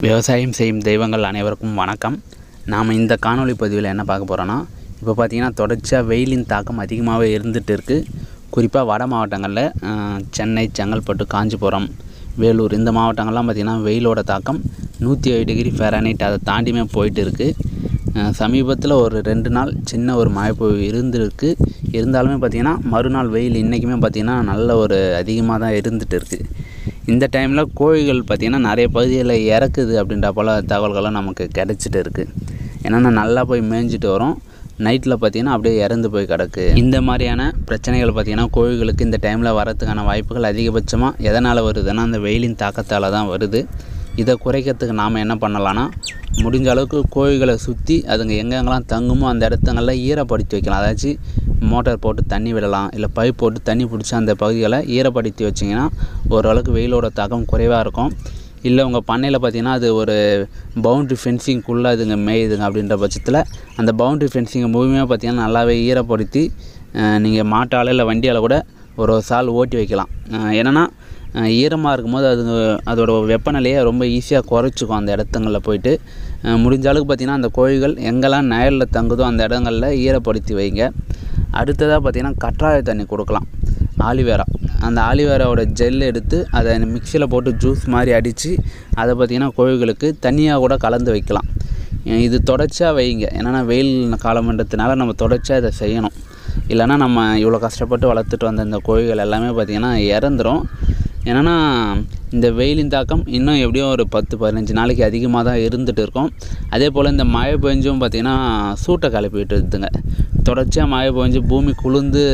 விவசாயம் செய்யும் தெய்வங்கள் அனைவருக்கும் வணக்கம் நாம் இந்த காணொளி பதிவில் என்ன பார்க்க போகிறோன்னா இப்போ பார்த்திங்கன்னா தொடர்ச்சியாக வெயிலின் தாக்கம் அதிகமாகவே இருந்துகிட்டு இருக்குது குறிப்பாக வட மாவட்டங்களில் அஹ், சென்னை செங்கல்பட்டு காஞ்சிபுரம் வேலூர் இந்த மாவட்டங்கள்லாம் பார்த்திங்கன்னா வெயிலோட தாக்கம் நூற்றி ஏழு டிகிரி ஃபேரனைட் அதை தாண்டியுமே போயிட்டு இருக்குது சமீபத்தில் ஒரு ரெண்டு நாள் சின்ன ஒரு மழைப்பொழிவு இருந்திருக்கு இருந்தாலுமே பார்த்திங்கன்னா மறுநாள் வெயில் இன்றைக்குமே பார்த்திங்கன்னா நல்ல ஒரு அதிகமாக தான் இருந்துகிட்டு இருக்குது இந்த டைமில் கோழிகள் பார்த்திங்கன்னா நிறைய பகுதிகளில் இறக்குது அப்படின்ற போல் தகவல்களும் நமக்கு கிடைச்சிட்டு இருக்குது என்னென்னா நல்லா போய் மேய்ஞ்சிட்டு வரும் நைட்டில் பார்த்திங்கன்னா அப்படியே இறந்து போய் கிடக்கு இந்த மாதிரியான பிரச்சனைகள் பார்த்திங்கன்னா கோழிகளுக்கு இந்த டைமில் வரதுக்கான வாய்ப்புகள் அதிகபட்சமாக எதனால் வருதுன்னா அந்த வெயிலின் தாக்கத்தால் தான் வருது இதை குறைக்கிறதுக்கு நாம் என்ன பண்ணலான்னா முடிஞ்ச அளவுக்கு கோழிகளை சுற்றி அதுங்க எங்கெங்கெல்லாம் தங்குமோ அந்த இடத்துங்களில் ஈரப்படுத்தி வைக்கலாம் அதாச்சும் மோட்டார் போட்டு தண்ணி விடலாம் இல்லை பைப் போட்டு தண்ணி பிடிச்சி அந்த பகுதிகளை ஈரப்படுத்தி வச்சிங்கன்னா ஓரளவுக்கு வெயிலோட தாக்கம் குறைவாக இருக்கும் இல்லை உங்கள் பண்ணையில் பார்த்தீங்கன்னா அது ஒரு பவுண்ட்ரி ஃபென்சிங்குள்ளே அதுங்க மேயுதுங்க அப்படின்ற பட்சத்தில் அந்த பவுண்ட்ரி ஃபென்சிங்கை முழுமையாக பார்த்தீங்கன்னா நல்லாவே ஈரப்படுத்தி நீங்கள் மாட்டால் இல்லை வண்டியால் கூட ஒரு சால் ஓட்டி வைக்கலாம் என்னென்னா ஈரமாக இருக்கும்போது அது அதோட வெப்பநிலையை ரொம்ப ஈஸியாக குறைச்சிக்கும் அந்த இடத்துங்களில் போயிட்டு அஹ் முடிஞ்ச அளவுக்கு பார்த்திங்கன்னா அந்த கோழிகள் எங்கெல்லாம் நிழலில் தங்குதோ அந்த இடங்களில் ஈரப்படுத்தி வைங்க அடுத்ததாக பார்த்திங்கன்னா கற்றாழை தண்ணி கொடுக்கலாம் ஆலிவேரா அந்த ஆலிவேராவோட ஜெல் எடுத்து அதை மிக்சியில் போட்டு ஜூஸ் மாதிரி அடித்து அதை பார்த்திங்கன்னா கோழிகளுக்கு தண்ணியாக கூட கலந்து வைக்கலாம் அஹ் இது தொடர்ச்சியாக வைங்க என்னென்னா வெயில் காலம்ன்றதுனால நம்ம தொடர்ச்சியாக இதை செய்யணும் இல்லைன்னா நம்ம இவ்வளோ கஷ்டப்பட்டு வளர்த்துட்டு வந்த இந்த கோழிகள் எல்லாமே பார்த்திங்கன்னா இறந்துரும் என்னென்னா இந்த வெயிலின் தாக்கம் இன்னும் எப்படியும் ஒரு பத்து பதினஞ்சு நாளைக்கு அதிகமாக தான் இருந்துகிட்டு இருக்கும் அதே போல் இந்த மழை பெஞ்சும் பார்த்திங்கன்னா சூட்டை கிளப்பி விட்டுதுங்க தொடர்ச்சியாக மழை பெஞ்சு பூமி குளிர்ந்து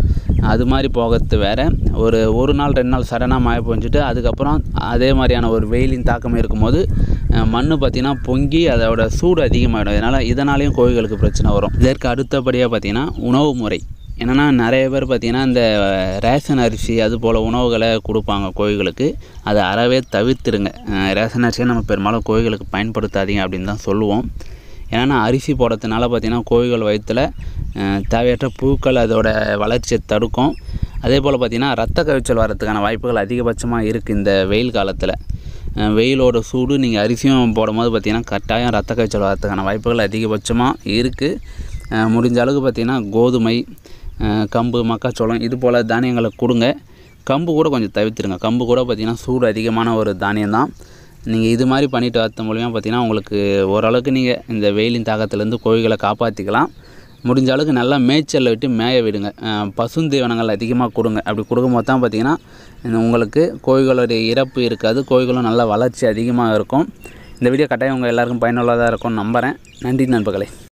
அது மாதிரி போகிறது வேறு ஒரு ஒரு நாள் ரெண்டு நாள் சடனாக மழை பெஞ்சிட்டு அதுக்கப்புறம் அதே மாதிரியான ஒரு வெயிலின் தாக்கம் இருக்கும்போது மண் பார்த்திங்கன்னா பொங்கி அதோட சூடு அதிகமாகிடும் இதனால் இதனாலேயும் கோழிகளுக்கு பிரச்சனை வரும் இதற்கு அடுத்தபடியாக பார்த்திங்கன்னா உணவு முறை என்னென்னா நிறைய பேர் பார்த்திங்கன்னா இந்த ரேஷன் அரிசி அது போல் உணவுகளை கொடுப்பாங்க கோழிகளுக்கு அதை அறவே தவிர்த்துருங்க அஹ் ரேஷன் அரிசியை நம்ம பெரும்பாலும் கோழிகளுக்கு பயன்படுத்தாதீங்க அப்படின்னு தான் சொல்லுவோம் ஏன்னா அரிசி போடுறதுனால பார்த்திங்கன்னா கோழிகள் வயிற்றில் தேவையற்ற புழுக்கள் அதோட வளர்ச்சியை தடுக்கும் அதே போல் பார்த்திங்கன்னா ரத்த கவிச்சல் வரதுக்கான வாய்ப்புகள் அதிகபட்சமாக இருக்குது இந்த வெயில் காலத்தில் அஹ் வெயிலோட சூடு நீங்கள் அரிசியும் போடும்போது பார்த்திங்கன்னா கட்டாயம் ரத்த காய்ச்சல் வரதுக்கான வாய்ப்புகள் அதிகபட்சமாக இருக்குது முடிஞ்ச அளவுக்கு பார்த்திங்கன்னா கோதுமை அஹ் கம்பு மக்காச்சோளம் இது போல் தானியங்களை கொடுங்க கம்பு கூட கொஞ்சம் தவிர்த்துருங்க கம்பு கூட பார்த்திங்கன்னா சூடு அதிகமான ஒரு தானியம் தான் நீங்கள் இது மாதிரி பண்ணிட்டு வரது மூலிமா பார்த்திங்கன்னா உங்களுக்கு ஓரளவுக்கு நீங்கள் இந்த வெயிலின் தாக்கத்துலேருந்து கோழிகளை காப்பாற்றிக்கலாம் முடிஞ்ச அளவுக்கு நல்லா மேய்ச்சலில் விட்டு மேய விடுங்க அஹ் பசுந்தீவனங்கள் அதிகமாக கொடுங்க அப்படி கொடுக்கும்போது தான் பார்த்திங்கன்னா இந்த உங்களுக்கு கோழிகளுடைய இறப்பு இருக்காது கோழிகளும் நல்ல வளர்ச்சி அதிகமாக இருக்கும் இந்த வீடியோ கட்டாயம் உங்கள் எல்லாருக்கும் பயனுள்ளதாக இருக்கும்னு நம்புகிறேன் நன்றி நண்பர்களே